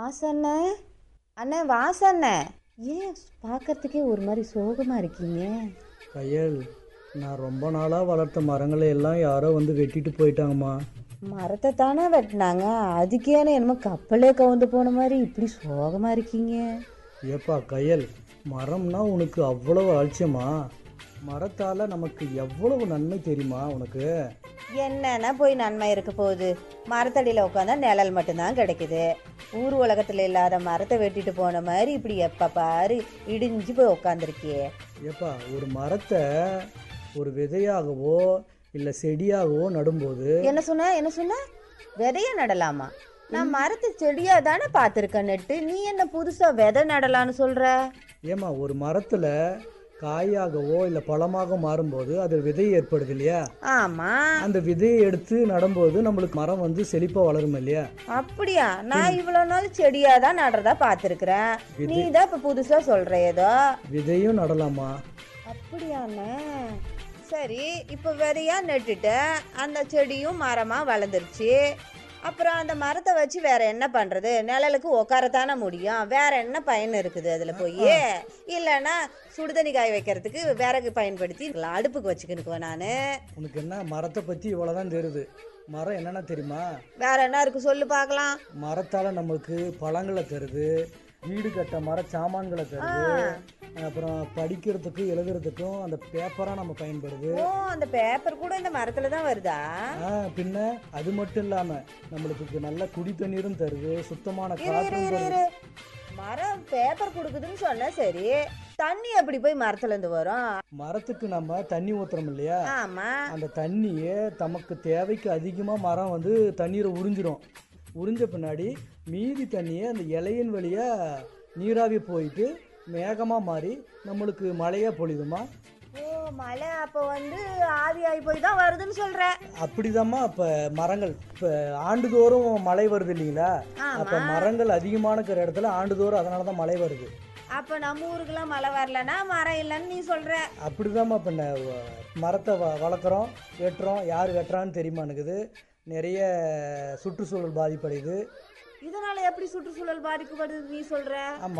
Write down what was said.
வாசண்ணே அண்ணே வாசண்ணே ஏன் பார்க்கறதுக்கே ஒரு மாதிரி சோகமாக இருக்கீங்க கையல் நான் ரொம்ப நாளாக வளர்த்த மரங்களை எல்லாம் யாரோ வந்து வெட்டிட்டு போயிட்டாங்கம்மா மரத்தை தானே வெட்டினாங்க அதுக்கேன என்னமோ கப்பலே கவுந்து போன மாதிரி இப்படி சோகமாக இருக்கீங்க ஏப்பா கையல் மரம்னா உனக்கு அவ்வளவு அலட்சியமா மரத்தால் நமக்கு எவ்வளவு நன்மை தெரியுமா உனக்கு என்னன்னா போய் நன்மை இருக்க போகுது மரத்தடியில் உட்காந்தா நிழல் மட்டும்தான் கிடைக்குது ஊர் உலகத்தில் இல்லாத மரத்தை வெட்டிட்டு போன மாதிரி இப்படி எப்போ பாரு இடிஞ்சு போய் உட்காந்துருக்கியே ஏப்பா ஒரு மரத்தை ஒரு விதையாகவோ இல்லை செடியாகவோ நடும்போது என்ன சொன்ன என்ன சொன்ன விதைய நடலாமா நான் மரத்து செடியா தானே பார்த்துருக்கேன் நட்டு நீ என்ன புதுசா விதை நடலான்னு சொல்ற ஏம்மா ஒரு மரத்தில் காயாகவோ இல்லை பழமாக மாறும்போது அது விதை ஏற்படுது இல்லையா ஆமா அந்த விதையை எடுத்து நடும்போது நம்மளுக்கு மரம் வந்து செழிப்பாக வளரும் இல்லையா அப்படியா நான் இவ்வளவு நாள் செடியா தான் நடுறதா பார்த்துருக்குறேன் நீ தான் இப்ப புதுசா சொல்ற ஏதோ விதையும் நடலாமா அப்படியாண்ணே சரி இப்போ விதையா நட்டுட்ட அந்த செடியும் மரமா வளர்ந்துருச்சு அப்புறம் அந்த மரத்தை வச்சு வேற என்ன பண்றது நிழலுக்கு உட்காரத்தானே முடியும் வேற என்ன பயன் இருக்குது அதுல போய் இல்லைன்னா சுடுதண்ணி காய வைக்கிறதுக்கு விறகு பயன்படுத்தி அடுப்புக்கு வச்சுக்கினுக்குவேன் நான் உனக்கு என்ன மரத்தை பற்றி இவ்வளோதான் தெரியுது மரம் என்னென்ன தெரியுமா வேற என்ன இருக்கு சொல்லு பார்க்கலாம் மரத்தால் நம்மளுக்கு பழங்களை தருது வீடு கட்ட மர சாமான்களை தருது அப்புறம் படிக்கிறதுக்கு எழுதுறதுக்கும் அந்த பேப்பராக நம்ம பயன்படுது ஓ அந்த பேப்பர் கூட இந்த மரத்துல தான் வருதா ஆ, பின்ன அது மட்டும் இல்லாமல் நம்மளுக்கு நல்ல குடி தண்ணீரும் தருது சுத்தமான இரு இரு காற்றும் இரு தருது இரு மரம் பேப்பர் கொடுக்குதுன்னு சொன்னா சரி தண்ணி எப்படி போய் மரத்துல இருந்து வரும் மரத்துக்கு நம்ம தண்ணி ஊத்துறோம் இல்லையா ஆமா அந்த தண்ணியை தமக்கு தேவைக்கு அதிகமாக மரம் வந்து தண்ணீரை உறிஞ்சிரும் உறிஞ்ச பின்னாடி மீதி தண்ணியை அந்த இலையின் வழியாக நீராவி போயிட்டு மேகமாக மாறி நம்மளுக்கு மழையாக பொழியுதுமா ஓ மழை அப்ப வந்து ஆவியாகி போய் தான் வருதுன்னு சொல்ற அப்படிதாம்மா இப்போ மரங்கள் இப்போ ஆண்டுதோறும் மழை வருது இல்லைங்களா அப்போ மரங்கள் அதிகமான இருக்கிற இடத்துல ஆண்டுதோறும் அதனால தான் மழை வருது அப்ப நம்ம ஊருக்குலாம் மழை வரலன்னா மரம் இல்லைன்னு நீ சொல்ற அப்படிதாம்மா இப்போ ந- வ- மரத்தை வ வளர்க்குறோம் வெட்டுறோம் யார் வெட்டுறான்னு தெரியுமா எனக்குது நிறைய சுற்றுச்சூழல் பாதிப்படையுது இதனால எப்படி சுற்றுச்சூழல் பாதிக்கப்படுது நீ சொல்ற ஆமாம்